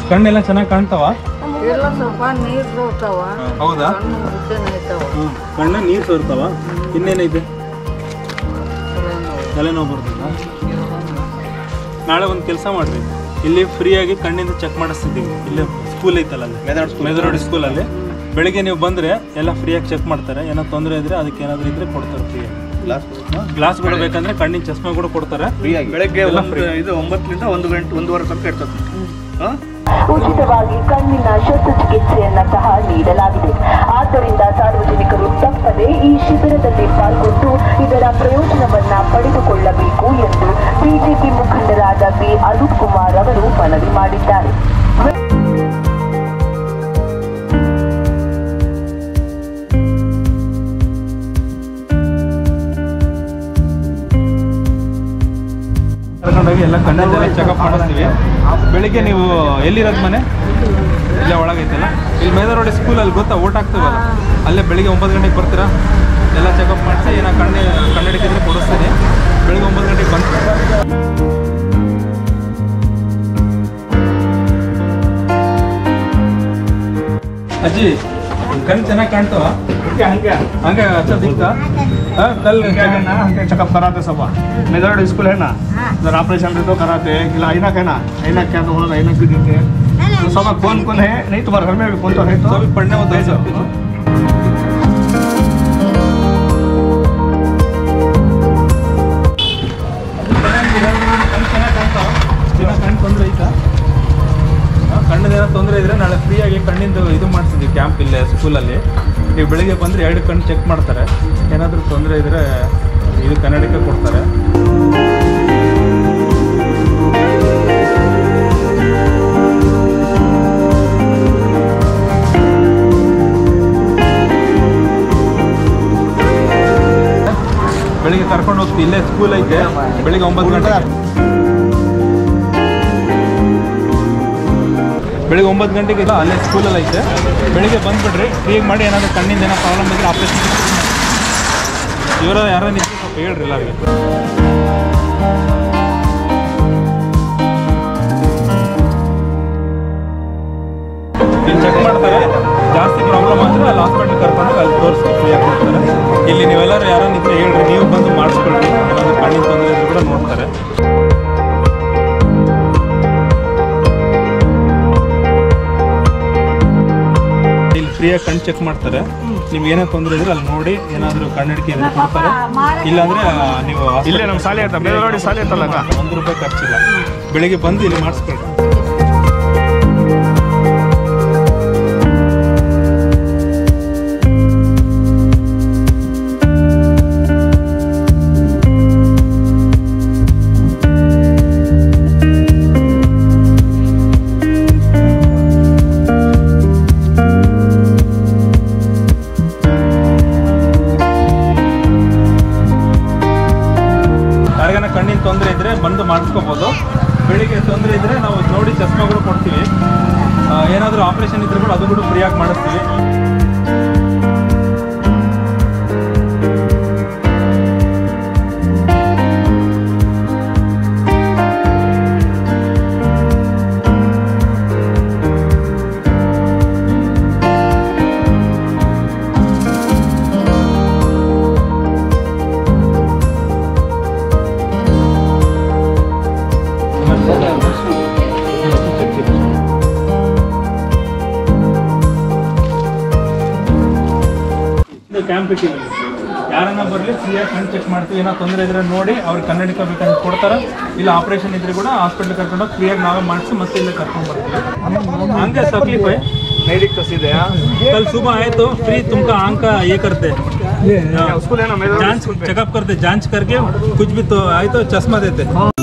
ಕಣ್ಣೆಲ್ಲ ಚೆನ್ನಾಗಿ ಕಾಣ್ತಾವ ಎಲ್ಲ ಸ್ವಲ್ಪ ನೀರು ಹೋಗ್ತಾವ ಹೌದಾ ಕಣ್ಣು ಮುದ್ದೆನೇ ಐತಾವ ಕಣ್ಣ ನೀರು ಸೋರ್ತಾವ ಇನ್ನೇನೈತೆ ತಲೆನೋವು ಬರ್ತದ ನಾಳೆ ಒಂದು ಕೆಲಸ ಮಾಡ್ರಿ ಇಲ್ಲಿ ಫ್ರೀಯಾಗಿ ಕಣ್ಣಿಂದ ಚೆಕ್ ಮಾಡಿಸ್ತಿದ್ದೀವಿ ಇಲ್ಲಿ ಸ್ಕೂಲ್ ಐತಲ್ಲ ಅಲ್ಲಿ ಮೆದರೋಡಿ ಸ್ಕೂಲಲ್ಲಿ ಬೆಳಿಗ್ಗೆ ನೀವು ಬಂದರೆ ಎಲ್ಲ ಫ್ರೀಯಾಗಿ ಚೆಕ್ ಮಾಡ್ತಾರೆ ಏನೋ ತೊಂದರೆ ಇದ್ರೆ ಅದಕ್ಕೆ ಏನಾದರೂ ಇದ್ರೆ ಕೊಡ್ತಾರೆ ಫ್ರೀಯಾಗಿ ಗ್ಲಾಸ್ ಬೇಕಂದ್ರೆ ಕಣ್ಣಿನ ಚಸ್ಮಾ ಕೂಡ ಕೊಡ್ತಾರೆ ಬೆಳಗ್ಗೆ ಒಂದು ಇದು ಒಂಬತ್ತರಿಂದ ಒಂದು ಗಂಟೆ ಒಂದೂವರೆ ತನಕ ಇರ್ತದೆ ಹಾಂ ಉಚಿತವಾಗಿ ಕಣ್ಣಿನ ಶಸ್ತ್ರಚಿಕಿತ್ಸೆಯನ್ನ ಸಹ ನೀಡಲಾಗಿದೆ ಆದ್ದರಿಂದ ಸಾರ್ವಜನಿಕರು ತಪ್ಪದೆ ಈ ಶಿಬಿರದಲ್ಲಿ ಪಾಲ್ಗೊಂಡು ಇದರ ಪ್ರಯೋಜನವನ್ನ ಪಡೆದುಕೊಳ್ಳಬೇಕು ಎಂದು ಬಿಜೆಪಿ ಮುಖಂಡರಾದ ಬಿ ಅನೂಪ್ ಕುಮಾರ್ ಅವರು ಮನವಿ ಮಾಡಿದ್ದಾರೆ ಕರ್ಕೊಂಡೋಗಿ ಎಲ್ಲ ಕಣ್ಣಿಂದೆಲ್ಲ ಚೆಕಪ್ ಮಾಡಿಸ್ತೀವಿ ಬೆಳಿಗ್ಗೆ ನೀವು ಎಲ್ಲಿರೋದು ಮನೆ ಇಲ್ಲೇ ಒಳಗೈತಲ್ಲ ಇಲ್ಲಿ ಮೇದರೋಡಿ ಸ್ಕೂಲಲ್ಲಿ ಗೊತ್ತಾ ಓಟ್ ಹಾಕ್ತೀವಲ್ಲ ಅಲ್ಲೇ ಬೆಳಿಗ್ಗೆ ಒಂಬತ್ತು ಗಂಟೆಗೆ ಬರ್ತೀರಾ ಎಲ್ಲ ಚೆಕಪ್ ಮಾಡಿಸಿ ಏನೋ ಕಣ್ಣು ಕನ್ನಡಕ್ಕಿದ್ರೆ ಕೊಡಿಸ್ತೀನಿ ಬೆಳಿಗ್ಗೆ ಒಂಬತ್ತು ಗಂಟೆಗೆ ಬಂದು ಅಜ್ಜಿ ಕಣ್ಣು ಚೆನ್ನಾಗಿ ಕಾಣ್ತಾವ ಹಂಗೆ ಹಂಗೆ अच्छा दिखता हाँ कल हंगे चेकअप कराते सब मेदड़ स्कूल है ना जर ऑपरेशन रहते तो कराते कि ऐनक है ना ऐनक क्या तो होना ऐनक भी देते तो सब कौन कौन है नहीं तुम्हारे घर में भी कौन तो है तो सभी पढ़ने होता है सब कुछ ಕಣ್ಣು ತೊಂದರೆ ಐತಾ ಕಣ್ಣದೇನೋ ತೊಂದರೆ ಇದ್ರೆ ನಾಳೆ ಫ್ರೀಯಾಗಿ ಕಣ್ಣಿಂದು ಇದು ಮಾಡಿಸಿದ್ವಿ ಕ್ಯಾಂಪ್ ಇಲ್ಲೇ ಸ್ಕೂಲಲ್ಲಿ ನೀವು ಬೆಳಿಗ್ಗೆ ಬಂದರೆ ಎರಡು ಕಣ್ಣು ಚೆಕ್ ಮಾಡ್ತಾರೆ ಏನಾದರೂ ತೊಂದರೆ ಇದ್ರೆ ಇದು ಕನ್ನಡಕ್ಕೆ ಕೊಡ್ತಾರೆ ಬೆಳಿಗ್ಗೆ ಕರ್ಕೊಂಡು ಹೋಗ್ತೀವಿ ಇಲ್ಲೇ ಸ್ಕೂಲ್ ಐತೆ ಬೆಳಿಗ್ಗೆ ಒಂಬತ್ತು ಗಂಟೆಗೆ ಬೆಳಿಗ್ಗೆ ಒಂಬತ್ತು ಗಂಟೆಗೆ ಇಲ್ಲ ಅಲ್ಲೇ ಸ್ಕೂಲಲ್ಲಿ ಐತೆ ಬೆಳಿಗ್ಗೆ ಬಂದ್ಬಿಡ್ರಿ ಫ್ರೀಯಾಗಿ ಮಾಡಿ ಏನಾದರೂ ಕಣ್ಣಿಂದ ಏನೋ ಪ್ರಾಬ್ಲಮ್ ಇದ್ರೆ ಆಪರೇಷನ್ ಇವರ ಯಾರೋ ನಿಂತು ಸ್ವಲ್ಪ ಹೇಳ್ರಿ ಎಲ್ಲರಿಗೆ ಇಲ್ಲಿ ಚೆಕ್ ಮಾಡ್ತಾರೆ ಜಾಸ್ತಿ ಪ್ರಾಬ್ಲಮ್ ಆದರೆ ಅಲ್ಲಿ ಹಾಸ್ಪಿಟ್ಲ್ ಕರ್ಕೊಂಡು ಅಲ್ಲಿ ತೋರಿಸಿ ಫ್ರೀಯಾಗಿ ಕೊಡ್ತಾರೆ ಇಲ್ಲಿ ನೀವೆಲ್ಲರೂ ಯಾರೋ ನಿಂತ್ರೆ ಹೇಳ್ರಿ ನೀವು ಬಂದು ಮಾಡಿಸ್ಕೊಳ್ರಿ ಏನಾದರೂ ಕಣ್ಣಿನ ತೊಂದರೆ ಇದ್ರೆ ಕೂಡ ನೋಡ್ತಾರೆ ಇಲ್ಲಿ ಫ್ರೀಯಾಗಿ ಕಣ್ಣು ಚೆಕ್ ಮಾಡ್ತಾರೆ ನಿಮ್ಗೆ ಏನೇ ತೊಂದರೆ ಇದ್ರೆ ಅಲ್ಲಿ ನೋಡಿ ಏನಾದರೂ ಕಣ್ಣಡಿಕೆ ಇದ್ರೆ ಕೊಡ್ತಾರೆ ಇಲ್ಲಾಂದ್ರೆ ಆ, ನೀವು ಇಲ್ಲೇ ನಮ್ಮ ಶಾಲೆ ಐತೆ ಮೇದರೋಡಿ ಶಾಲೆ ಐತಲ್ಲ ಅಕ್ಕ? ಒಂದು ರೂಪಾಯಿ ಖರ್ಚಿಲ್ಲ ಬೆಳಿಗ್ಗೆ ಬಂದು ಇಲ್ಲಿ ಮಾಡಿಸ್ಕೊಳ್ರಿ ಯಾರಿಗಾನ ಕಣ್ಣಿನ ತೊಂದರೆ ಇದ್ರೆ ಬಂದು ಮಾಡಿಸ್ಕೋಬೋದು ಬೆಳಿಗ್ಗೆ ತೊಂದರೆ ಇದ್ರೆ ನಾವು ನೋಡಿ ಚಸ್ಮಾಗಳು ಕೊಡ್ತೀವಿ ಆ, ಏನಾದರೂ ಆಪರೇಷನ್ ಇದ್ರೆ ಕೂಡ ಅದು ಕೂಡ ಫ್ರೀಯಾಗಿ ಮಾಡಿಸ್ತೀವಿ ಇದು ಕ್ಯಾಂಪ್ ಇಟ್ಟಿವಿ ಯಾರನ್ನ ಬರಲಿ ಫ್ರೀಯಾಗಿ ಕಣ್ಣು ಚೆಕ್ ಮಾಡ್ತೀವಿ ಏನೋ ತೊಂದರೆ ಇದ್ರೆ ನೋಡಿ ಅವ್ರಿಗೆ ಕನ್ನಡಕ ಬೇಕಂತ ಕೊಡ್ತಾರೆ ಇಲ್ಲ ಆಪರೇಷನ್ ಇದ್ರೆ ಕೂಡ ಹಾಸ್ಪಿಟ್ಲ್ ಕರ್ಕೊಂಡೋಗಿ ಫ್ರೀಯಾಗಿ ನಾವೇ ಮಾಡಿಸಿ ಮತ್ತೆ ಇಲ್ಲೇ ಕರ್ಕೊಂಡು ಬರ್ತೀವಿ ಹಂಗೆ तकलीफ है नहीं दिख तो सीधे हाँ कल सुबह आए तो फ्री तुमका आंख का ये करते स्कूल है ना मेदरोडी जांच चेकअप करते जांच करके कुछ भी तो आए तो चश्मा देते